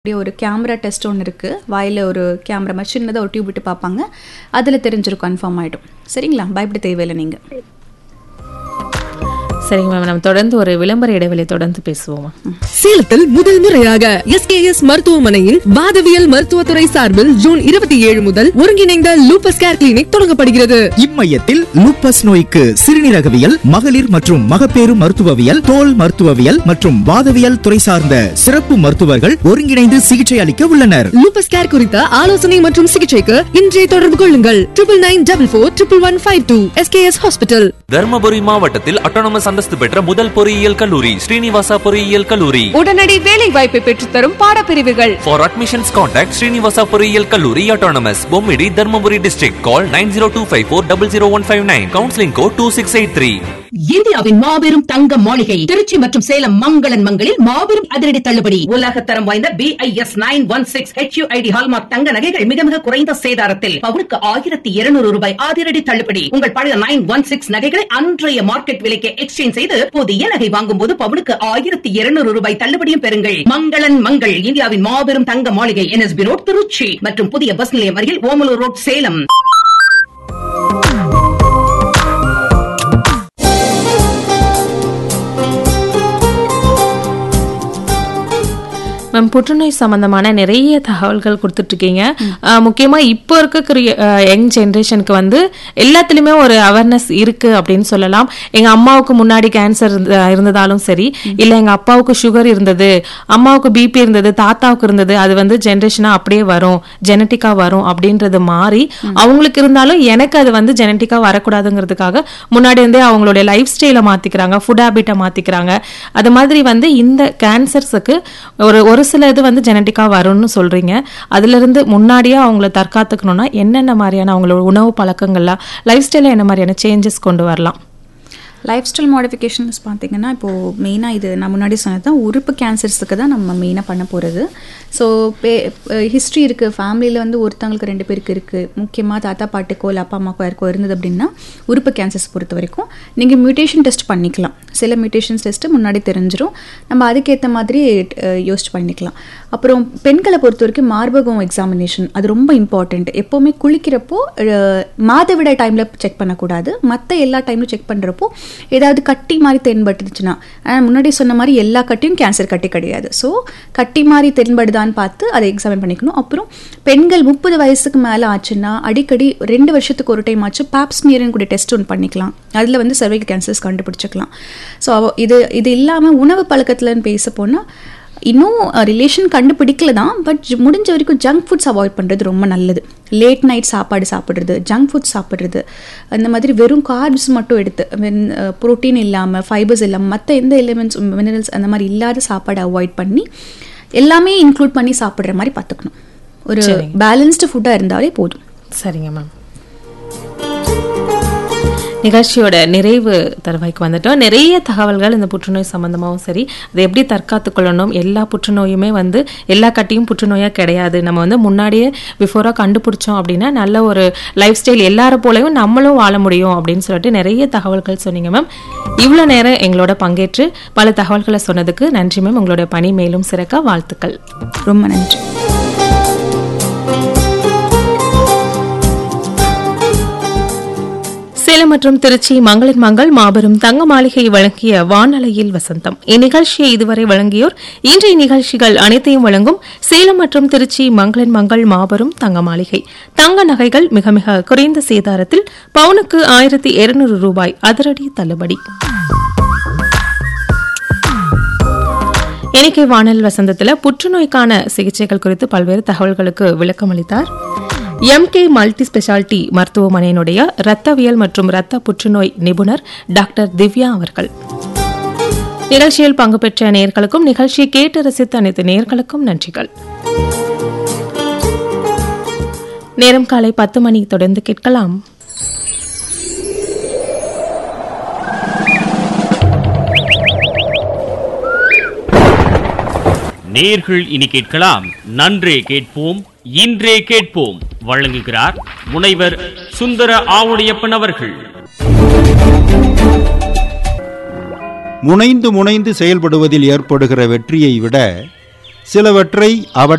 அப்படியே ஒரு camera test ஒன்று இருக்குது வாயில் ஒரு கேமரா மாதிரி சின்னதாக ஒரு டியூப் விட்டு பார்ப்பாங்க அதில் தெரிஞ்சிரும் கன்ஃபார்ம் ஆகிடும் சரிங்களா பயப்பட தேவையில்லை நீங்கள் சரிங்க மேம் நம்ம தொடர்ந்து ஒரு விளம்பர இடைவெளி தொடர்ந்து பேசுவோம் சேலத்தில் முதல் முறையாக எஸ்கேஎஸ் மருத்துவமனையின் வாதவியல் மருத்துவத்துறை சார்பில் ஜூன் இருபத்தி ஏழு முதல் ஒருங்கிணைந்த லூபஸ் கேர் கிளினிக் தொடங்கப்படுகிறது இம்மையத்தில் லூப்பஸ் நோய்க்கு சிறுநீரகவியல் மகளிர் மற்றும் மகப்பேறு மருத்துவவியல் தோல் மருத்துவவியல் மற்றும் வாதவியல் துறை சார்ந்த சிறப்பு மருத்துவர்கள் ஒருங்கிணைந்து சிகிச்சை அளிக்க உள்ளனர் லூபஸ் கேர் குறித்த ஆலோசனை மற்றும் சிகிச்சைக்கு இன்றே தொடர்பு கொள்ளுங்கள் triple nine double four triple one five two SKS hospital Dharmapuri மாவட்டத்தில் அட்டானமஸ் அந்தஸ்து பெற்ற முதல் பொறியியல் கல்லூரி ஸ்ரீனிவாசா பொறியியல் கல்லூரி உடனடி வேலை வாய்ப்பை பெற்றுத்தரும் பாடப்பிரிவுகள் ஃபார் அட்மிஷன்ஸ் கான்டாக்ட் ஸ்ரீனிவாசா பொறியியல் கல்லூரி autonomous Bommidi Dharmapuri district call nine zero two five four double zero one five nine counselling code two six eight three இந்தியாவின் மாபெரும் தங்க மாளிகை திருச்சி மற்றும் சேலம் மங்களன் மங்களில் மாபெரும் அதிரடி தள்ளுபடி உலக தரம் வாய்ந்த B I S nine one six HUID hallmark தங்க நகைகள் மிக மிக குறைந்த சேதாரத்தில் பவுனுக்கு ஆயிரத்தி இருநூறு ரூபாய் அதிரடி தள்ளுபடி உங்கள் பழைய நைன் ஒன் சிக்ஸ் நகைகளை அன்றைய மார்க்கெட் விலைக்கு எக்ஸ்சேஞ்ச் செய்து புதிய நகை வாங்கும் போது பவுனுக்கு ஆயிரத்தி இருநூறு ரூபாய் தள்ளுபடியும் பெறுங்கள் மங்களன் மங்கள் இந்தியாவின் மாபெரும் தங்க மாளிகை என்எஸ்பி ரோட் திருச்சி மற்றும் புதிய பஸ் நிலையம் அருகில் ஓமலூர் ரோட் சேலம் மேம் புற்றுநோய் சம்பந்தமான நிறைய தகவல்கள் கொடுத்துட்டு இருக்கீங்க அஹ், முக்கியமா இப்போ இருக்கக்கூடிய யங் ஜென்ரேஷனுக்கு வந்து எல்லாத்துலயுமே ஒரு அவேர்னஸ் இருக்கு அப்படின்னு சொல்லலாம் எங்க அம்மாவுக்கு முன்னாடி கேன்சர் இருந்ததாலும் சரி இல்ல எங்க அப்பாவுக்கு சுகர் இருந்தது அம்மாவுக்கு பிபி இருந்தது தாத்தாவுக்கு இருந்தது அது வந்து ஜென்ரேஷனா அப்படியே வரும் ஜெனட்டிக்கா வரும் அப்படின்றது மாறி அவங்களுக்கு இருந்தாலும் எனக்கு அது வந்து ஜெனட்டிக்கா வரக்கூடாதுங்கிறதுக்காக முன்னாடி இருந்தே அவங்களுடைய லைஃப் ஸ்டைலை மாத்திக்கிறாங்க ஃபுட் ஹேபிட்டை மாத்திக்கிறாங்க அது மாதிரி வந்து இந்த கேன்சர்ஸுக்கு ஒரு ஒரு சில இது வந்து ஜெனட்டிக்கா வரும்னு சொல்றீங்க அதுல இருந்து முன்னாடியே அவங்கள தற்காத்துக்கணும்னா என்னென்ன மாதிரியான அவங்களோட உணவு பழக்கங்கள்லாம் லைஃப் ஸ்டைல என்ன மாதிரியான சேஞ்சஸ் கொண்டு வரலாம் லைஃப் ஸ்டைல் மாடிஃபிகேஷன்ஸ் பார்த்தீங்கன்னா இப்போது மெயினாக இது நான் முன்னாடி சொன்னது தான் உறுப்பு கேன்சர்ஸுக்கு தான் நம்ம மெயினாக பண்ண போகிறது ஸோ பே ஹிஸ்ட்ரி இருக்குது ஃபேமிலியில் வந்து ஒருத்தவங்களுக்கு ரெண்டு பேருக்கு இருக்குது முக்கியமாக தாத்தா பாட்டுக்கோ இல்லை அப்பா அம்மாக்கோ யாருக்கோ இருந்தது அப்படின்னா உறுப்பு கேன்சர்ஸ் பொறுத்த வரைக்கும் நீங்கள் மியூட்டேஷன் டெஸ்ட் பண்ணிக்கலாம் சில மியூட்டேஷன்ஸ் டெஸ்ட்டு முன்னாடி தெரிஞ்சிரும் நம்ம அதுக்கேற்ற மாதிரி அஹ், யோசிச்சு பண்ணிக்கலாம் அப்புறம் பெண்களை பொறுத்த வரைக்கும் மார்பகம் எக்ஸாமினேஷன் அது ரொம்ப இம்பார்ட்டண்ட் எப்போவுமே குளிக்கிறப்போ அஹ், மாதவிடாய் டைமில் செக் பண்ணக்கூடாது மற்ற எல்லா டைம்லையும் செக் பண்ணுறப்போ ஏதாவது கட்டி மாதிரி தென்பட்டுச்சுன்னா ஆனால் முன்னாடி சொன்ன மாதிரி எல்லா கட்டியும் கேன்சர் கட்டி கிடையாது ஸோ கட்டி மாதிரி தென்படுதான்னு பார்த்து அதை எக்ஸாமின் பண்ணிக்கணும் அப்புறம் பெண்கள் முப்பது வயசுக்கு மேலே ஆச்சுன்னா அடிக்கடி ரெண்டு வருஷத்துக்கு ஒரு டைம் ஆச்சு பாப்ஸ்மியர்னு கூட டெஸ்ட் ஒன்று பண்ணிக்கலாம் அதில் வந்து cervical கேன்சர்ஸ் கண்டுபிடிச்சிக்கலாம் ஸோ இது இது இல்லாமல் உணவு பழக்கத்துலன்னு பேச போனால் இன்னும் ரிலேஷன் கண்டுபிடிக்கல தான் பட் முடிஞ்ச வரைக்கும் ஜங்க் ஃபுட்ஸ் அவாய்ட் பண்ணுறது ரொம்ப நல்லது லேட் நைட் சாப்பாடு சாப்பிட்றது ஜங்க் ஃபுட் சாப்பிட்றது அந்த மாதிரி வெறும் கார்ப்ஸ் மட்டும் எடுத்து ப்ரோட்டீன் இல்லாமல் ஃபைபர்ஸ் இல்லாமல் மற்ற எந்த எலிமெண்ட்ஸ் மினரல்ஸ் அந்த மாதிரி இல்லாத சாப்பாடை அவாய்ட் பண்ணி எல்லாமே இன்க்ளூட் பண்ணி சாப்பிட்ற மாதிரி பார்த்துக்கணும் ஒரு சரிங்க. பேலன்ஸ்டு ஃபுட்டாக இருந்தாலே போதும் சரிங்க மேம் நிகழ்ச்சியோட நிறைவு தருவாய்க்கு வந்துட்டோம் நிறைய தகவல்கள் இந்த புற்றுநோய் சம்பந்தமாகவும் சரி அதை எப்படி தற்காத்துக் கொள்ளணும் எல்லா புற்றுநோயுமே வந்து எல்லா கட்டியும் புற்றுநோயாக கிடையாது நம்ம வந்து முன்னாடியே பிஃபோராக கண்டுபிடிச்சோம் அப்படின்னா நல்ல ஒரு லைஃப் ஸ்டைல் எல்லார போலவும் நம்மளும் வாழ முடியும் அப்படின்னு சொல்லிட்டு நிறைய தகவல்கள் சொன்னீங்க மேம் இவ்வளோ நேரம் எங்களோட பங்கேற்று பல தகவல்களை சொன்னதுக்கு நன்றி மேம் உங்களோட பணி மேலும் சிறக்க வாழ்த்துக்கள் ரொம்ப நன்றி சேலம் மற்றும் திருச்சி மங்களின் மங்கள் மாபெரும் தங்க மாளிகை வழங்கிய வானலையில் வசந்தம் இந்நிகழ்ச்சியை இதுவரை வழங்கியோர் இன்றைய நிகழ்ச்சிகள் அனைத்தையும் வழங்கும் சேலம் மற்றும் திருச்சி மங்களின் மங்கள் மாபெரும் தங்க மாளிகை தங்க நகைகள் மிக மிக குறைந்த சேதாரத்தில் பவுனுக்கு ஆயிரத்தி இருநூறு ரூபாய் அதிரடி தள்ளுபடி இன்னைக்கு வானல் வசந்தத்துல புற்றுநோய்க்கான சிகிச்சைகள் குறித்து பல்வேறு தகவல்களுக்கு விளக்கம் அளித்தார் எம்கே மல்டி ஸ்பெஷாலிட்டி மருத்துவமனையினுடைய இரத்தவியல் மற்றும் இரத்த புற்றுநோய் நிபுணர் டாக்டர் திவ்யா அவர்கள் நிகழ்ச்சியில் பங்கு பெற்ற நேர்களுக்கும் நிகழ்ச்சியை கேட்டு ரசித்த அனைத்து நேர்களுக்கும் நன்றிகள் நேரம் காலை பத்து மணி தொடர்ந்து கேட்கலாம் நேர்கள் இனி கேட்கலாம் நன்றே கேட்போம் இன்றே கேட்போம் வழங்குகிறார் முனைவர் சுந்தர ஆவுடையப்பன் அவர்கள் முனைந்து முனைந்து செயல்படுவதில் ஏற்படுகிற வெற்றியை விட சிலவற்றை அவற்றை